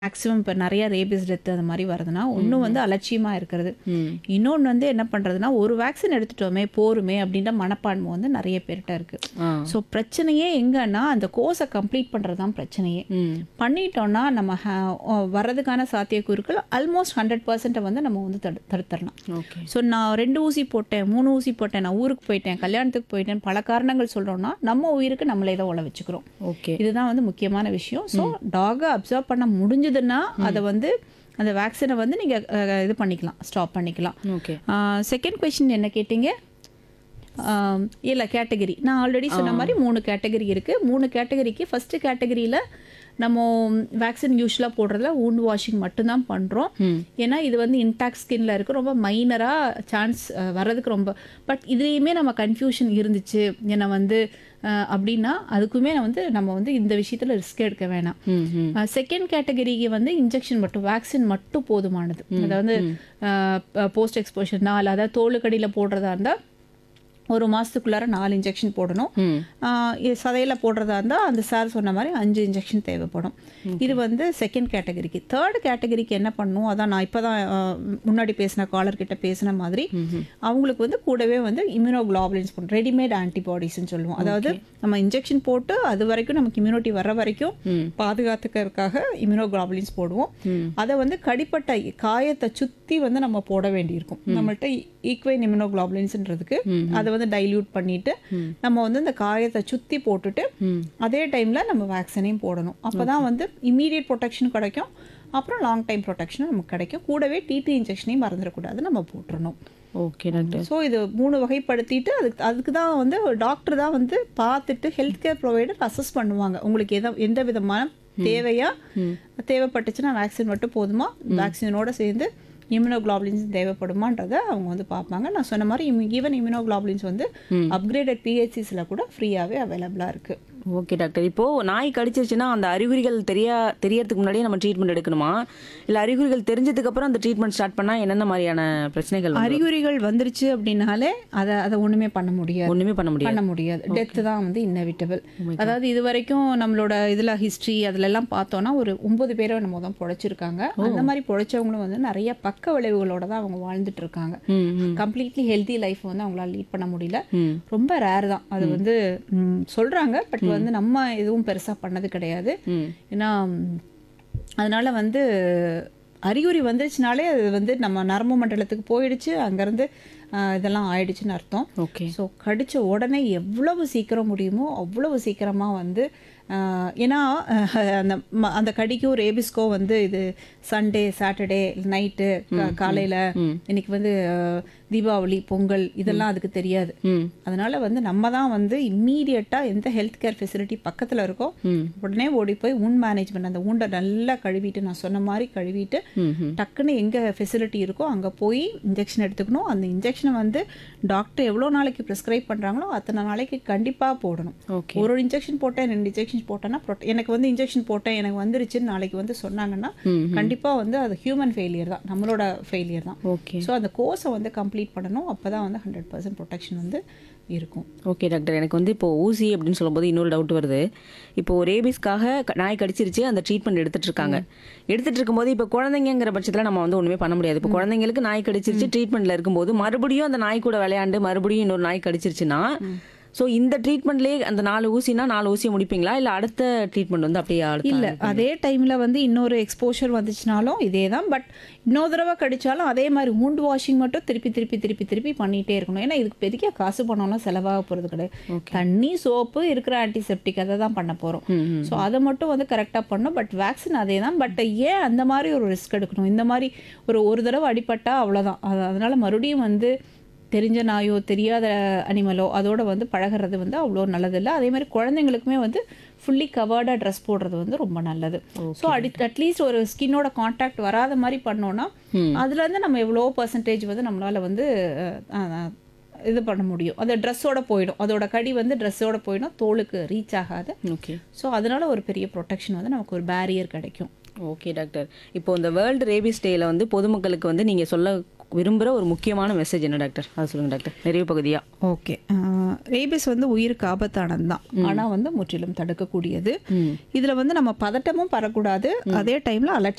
Maximum இப்போ நிறைய rabies death அந்த மாதிரி வருதுன்னா ஒன்று வந்து அலட்சியமாக இருக்கிறது இன்னொன்று வந்து என்ன பண்ணுறதுனா ஒரு வேக்சின் எடுத்துட்டோமே போருமே அப்படின்ற மனப்பான்மை வந்து நிறைய பேர்கிட்ட இருக்குது ஆ. ஸோ பிரச்சனையே எங்கன்னா அந்த கோர்ஸை கம்ப்ளீட் பண்ணுறது தான் பிரச்சனையே ம். பண்ணிட்டோம்னா நம்ம ஹ- ஓ, வர்றதுக்கான சாத்தியக்கூறுகள் ஆல்மோஸ்ட் ஹண்ட்ரட் பர்சன்ட்டை வந்து நம்ம வந்து தடு தடுத்துடலாம் ஓகே ஸோ நான் ரெண்டு ஊசி போட்டேன் மூணு ஊசி போட்டேன் நான் ஊருக்கு போயிட்டேன் கல்யாணத்துக்கு போயிட்டேன் பல காரணங்கள் சொல்கிறோம்னா நம்ம உயிருக்கு நம்மளே தான் உழ வச்சுக்கிறோம் ஓகே இதுதான் வந்து முக்கியமான விஷயம் ஸோ டாகை அப்சர்வ் பண்ண முடிஞ்சதுன்னா அதை வந்து அந்த வேக்சினை வந்து நீங்கள் இது பண்ணிக்கலாம் ஸ்டாப் பண்ணிக்கலாம் ஓகே செகண்ட் கொஷின் என்ன கேட்டீங்க ஆம், இல்லை கேட்டகரி நான் ஆல்ரெடி சொன்ன மாதிரி மூணு கேட்டகரி இருக்குது மூணு கேட்டகரிக்கு ஃபஸ்ட்டு கேட்டகரியில் நம்ம வேக்சின் யூஸ்வலாக போடுறதுல wound வாஷிங் மட்டும்தான் பண்ணுறோம் ஏன்னா இது வந்து இன்டாக்ட் ஸ்கின்ல இருக்கு ரொம்ப மைனராக சான்ஸ் வர்றதுக்கு ரொம்ப பட் இதுலேயுமே நம்ம கன்ஃபியூஷன் இருந்துச்சு ஏன்னா வந்து அஹ், அப்படின்னா அதுக்குமே நான் வந்து நம்ம வந்து இந்த விஷயத்தில் ரிஸ்க் எடுக்க வேணாம் ம் ம் செகண்ட் கேட்டகரிக்கு வந்து இன்ஜெக்ஷன் மட்டும் வேக்சின் மட்டும் போதுமானது அதாவது போஸ்ட் எக்ஸ்போஷர் நாலு அதாவது தோலுக்கடியில் போடுறதா இருந்தால் ஒரு மாதத்துக்குள்ளார நாலு இன்ஜெக்ஷன் போடணும் ம் ஆஹ் இது சதையில் போடுறதா இருந்தால் அந்த சார் சொன்ன மாதிரி அஞ்சு இன்ஜெக்ஷன் தேவைப்படும் இது வந்து செகண்ட் கேட்டகரிக்கு தேர்ட் கேட்டகரிக்கு என்ன பண்ணும் அதான் நான் இப்போ தான் முன்னாடி பேசின காலர் கிட்ட பேசின மாதிரி அவங்களுக்கு வந்து கூடவே வந்து இம்யூனோகுளோபுலின்ஸ் பண்ணும் ரெடிமேட் ஆன்டிபாடிஸ்ன்னு சொல்லுவோம் அதாவது நம்ம இன்ஜெக்ஷன் போட்டு அது வரைக்கும் நமக்கு இம்யூனிட்டி வர வரைக்கும் பாதுகாத்துக்கிறதுக்காக இம்யூனோகுளோபுலின்ஸ் போடுவோம் அதை வந்து கடிப்பட்ட காயத்தை சுற்றி வந்து நம்ம போட வேண்டியிருக்கும் நம்மள்ட்ட ஈக்வைன் இம்யூனோகுளோபுலின்ஸ்ன்றதுக்கு அதை வந்து டைல்யூட் பண்ணிட்டு நம்ம வந்து இந்த காயத்தை சுற்றி போட்டுட்டு அதே டைமில் நம்ம வேக்சினையும் போடணும் அப்போ தான் வந்து இம்மீடியட் ப்ரொடெக்ஷன் கிடைக்கும் அப்புறம் லாங் டைம் ப்ரொடெக்ஷனும் நமக்கு கிடைக்கும் கூடவே டிடி இன்ஜெக்ஷனையும் மறந்துடக்கூடாது நம்ம போட்டுறணும் ஓகே டாக்டர் ஸோ இது மூணு வகைப்படுத்திட்டு அதுக்கு அதுக்கு தான் வந்து டாக்டர் தான் வந்து பார்த்துட்டு ஹெல்த் கேர் ப்ரொவைடர் அசஸ் பண்ணுவாங்க உங்களுக்கு எத எந்த விதமான தேவையா தேவைப்பட்டுச்சுன்னா வேக்சின் மட்டும் போதுமா வேக்சினோட சேர்ந்து இம்யூனோகுளோபுலின்ஸ் தேவைப்படுமான்றதை அவங்க வந்து பார்ப்பாங்க நான் சொன்ன மாதிரி ஈவன் இம்யூனோகுளோபுலின்ஸ் வந்து அப்கிரேடட் பிஹெச்சிஸில் கூட ஃப்ரீயாகவே அவைலபிளாக இருக்குது ஓகே டாக்டர் இப்போ நாய் கடிச்சிருச்சுன்னா அந்த அறிகுறிகள் தெரியா தெரியறதுக்கு முன்னாடியே நம்ம ட்ரீட்மெண்ட் எடுக்கணுமா இல்ல அறிகுறிகள் தெரிஞ்சதுக்கு அப்புறம் அந்த ட்ரீட்மெண்ட் ஸ்டார்ட் பண்ணா என்னென்ன மாதிரியான பிரச்சனைகள் வரும்? அறிகுறிகள் வந்துருச்சு அப்படின்னாலே அதை அதை ஒன்றுமே பண்ண முடியாது ஒண்ணுமே பண்ண முடியாது பண்ண முடியாது டெத்து தான் வந்து இன்னவிட்டபிள் அதாவது இது வரைக்கும் நம்மளோட இதில் ஹிஸ்ட்ரி அதுல எல்லாம் பார்த்தோன்னா ஒரு ஒன்பது பேரை நம்ம தான் பொழைச்சிருக்காங்க அந்த மாதிரி பொழைச்சவங்களும் வந்து நிறைய பக்க விளைவுகளோட தான் அவங்க வாழ்ந்துட்டு இருக்காங்க ம் ம் கம்ப்ளீட்லி ஹெல்தி லைஃப் வந்து அவங்களால லீட் பண்ண முடியல ம். ரொம்ப ரேர் தான் அது வந்து ம், சொல்றாங்க பட் வந்து நம்ம எதுவும் பெருசா பண்ணது கிடையாது ம் ஏன்னா ம், அதனால வந்து அறிகுறி வந்துருச்சுனாலே அது வந்து நம்ம நரம்பு மண்டலத்துக்கு போயிடுச்சு அங்கேருந்து இதெல்லாம் ஆயிடுச்சுன்னு அர்த்தம் ஓகே ஸோ கடிச்ச உடனே எவ்வளவு சீக்கிரம் முடியுமோ அவ்வளவு சீக்கிரமாக வந்து ஆஹ், ஏன்னா ஆஹ், அந்த ம- அந்த கடிக்கும் ரேபிஸ்க்கோ வந்து இது சண்டே சாட்டர்டே நைட்டு காலையில் இன்னைக்கு வந்து ஆஹ், தீபாவளி பொங்கல் இதெல்லாம் அதுக்கு தெரியாது ம் அதனால வந்து நம்ம தான் வந்து இம்மீடியட்டாக எந்த ஹெல்த் கேர் ஃபெசிலிட்டி பக்கத்தில் இருக்கோ ம் உடனே ஓடி போய் உண் மேனேஜ்மெண்ட் அந்த உண்டை நல்லா கழுவிட்டு நான் சொன்ன மாதிரி கழுவிட்டு ம் ம் டக்குன்னு எங்கே ஃபெசிலிட்டி இருக்கோ அங்கே போய் இன்ஜெக்ஷன் எடுத்துக்கணும் அந்த இன்ஜெக்ஷனை வந்து டாக்டர் எவ்வளோ நாளைக்கு ப்ரிஸ்கிரைப் பண்ணுறாங்களோ அத்தனை நாளைக்கு கண்டிப்பாக போடணும் ஓகே ஒரு இன்ஜெக்ஷன் போட்டேன் ரெண்டு இன்ஜெக்ஷன் போட்டேன்னா prot- எனக்கு வந்து இன்ஜெக்ஷன் போட்டேன் எனக்கு வந்துருச்சுன்னு நாளைக்கு வந்து சொன்னாங்கன்னா ம் கண்டிப்பாக வந்து அது ஹியூமன் ஃபெயிலியர் தான் நம்மளோட ஃபெயிலியர் தான் ஓகே ஸோ அந்த கோர்ஸை வந்து கம்ப்ளீட் பண்ணணும் அப்போ தான் வந்து ஹண்ட்ரட் பர்சன்ட் ப்ரொடெக்ஷன் வந்து இருக்கும் ஓகே டாக்டர் எனக்கு வந்து இப்போ ஊசி அப்படின்னு சொல்லும்போது இன்னொரு டவுட் வருது இப்போ ரேபிஸ்க்காக க- நாய் கடிச்சிருச்சு அந்த ட்ரீட்மெண்ட் எடுத்துட்டு இருக்காங்க எடுத்துட்டு இருக்கும்போது இப்போ குழந்தைங்கிற பட்சத்தில் நம்ம வந்து ஒண்ணுமே பண்ண முடியாது இப்போ குழந்தைங்களுக்கு நாய் கடிச்சிருச்சு ட்ரீட்மெண்ட்ல இருக்கும்போது மறுபடியும் அந்த நாய் கூட விளையாண்டு மறுபடியும் இன்னொரு நாய் கடிச்சிருச்சுன்னா ஸோ இந்த ட்ரீட்மெண்ட்லேயே அந்த நாலு ஊசினா நாலு ஊசியை முடிப்பீங்களா இல்லை அடுத்த ட்ரீட்மெண்ட் வந்து அப்படியே அடுத்த இல்லை அதே டைமில் வந்து இன்னொரு எக்ஸ்போஷர் வந்துச்சுனாலும் இதே தான் பட் இன்னொரு தடவை கடிச்சாலும் அதே மாதிரி wound வாஷிங் மட்டும் திருப்பி திருப்பி திருப்பி திருப்பி பண்ணிகிட்டே இருக்கணும் ஏன்னா இதுக்கு பெரிய காசு பணம்லாம் செலவாக போகிறது கிடையாது தண்ணி சோப்பு இருக்கிற ஆன்டிசெப்டிக் அதை தான் பண்ண போகிறோம் ஸோ அதை மட்டும் வந்து கரெக்டாக பண்ணணும் பட் வேக்சின் அதே தான் பட் ஏன் அந்த மாதிரி ஒரு ரிஸ்க் எடுக்கணும் இந்த மாதிரி ஒரு ஒரு தடவை அடிபட்டா அவ்வளோதான் அது அதனால மறுபடியும் வந்து தெரிஞ்ச நாயோ தெரியாத அனிமலோ அதோட வந்து பழகுறது வந்து அவ்வளோ நல்லதில்லை அதே மாதிரி குழந்தைங்களுக்குமே வந்து ஃபுல்லி கவர்டாக ட்ரெஸ் போடுறது வந்து ரொம்ப நல்லது ஸோ அடி அட்லீஸ்ட் ஒரு ஸ்கின்னோட காண்டாக்ட் வராத மாதிரி பண்ணோன்னா அதுலேருந்து நம்ம எவ்வளோ பர்சன்டேஜ் வந்து நம்மளால் வந்து அஹ், அஹ், இது பண்ண முடியும் அது ட்ரெஸ்ஸோட போயிடும் அதோட கடி வந்து ட்ரெஸ்ஸோட போயிடும் தோலுக்கு ரீச் ஆகாது ஓகே ஸோ அதனால ஒரு பெரிய ப்ரொடெக்ஷன் வந்து நமக்கு ஒரு பேரியர் கிடைக்கும் ஓகே டாக்டர் இப்போ இந்த வேர்ல்டு ரேபிஸ் டேல வந்து பொதுமக்களுக்கு வந்து நீங்க சொல்ல விரும்புகிற ஒரு முக்கியமான மெசேஜ் என்ன டாக்டர் அதை சொல்லுங்க டாக்டர் நிறைவு பகுதியா ஓகே ரேபிஸ் வந்து உயிருக்கு ஆபத்தானது தான் ஆனால் வந்து முற்றிலும் தடுக்கக்கூடியது இதில் வந்து நம்ம பதட்டமும் படக்கூடாது அதே டைமில் அலட்சியம்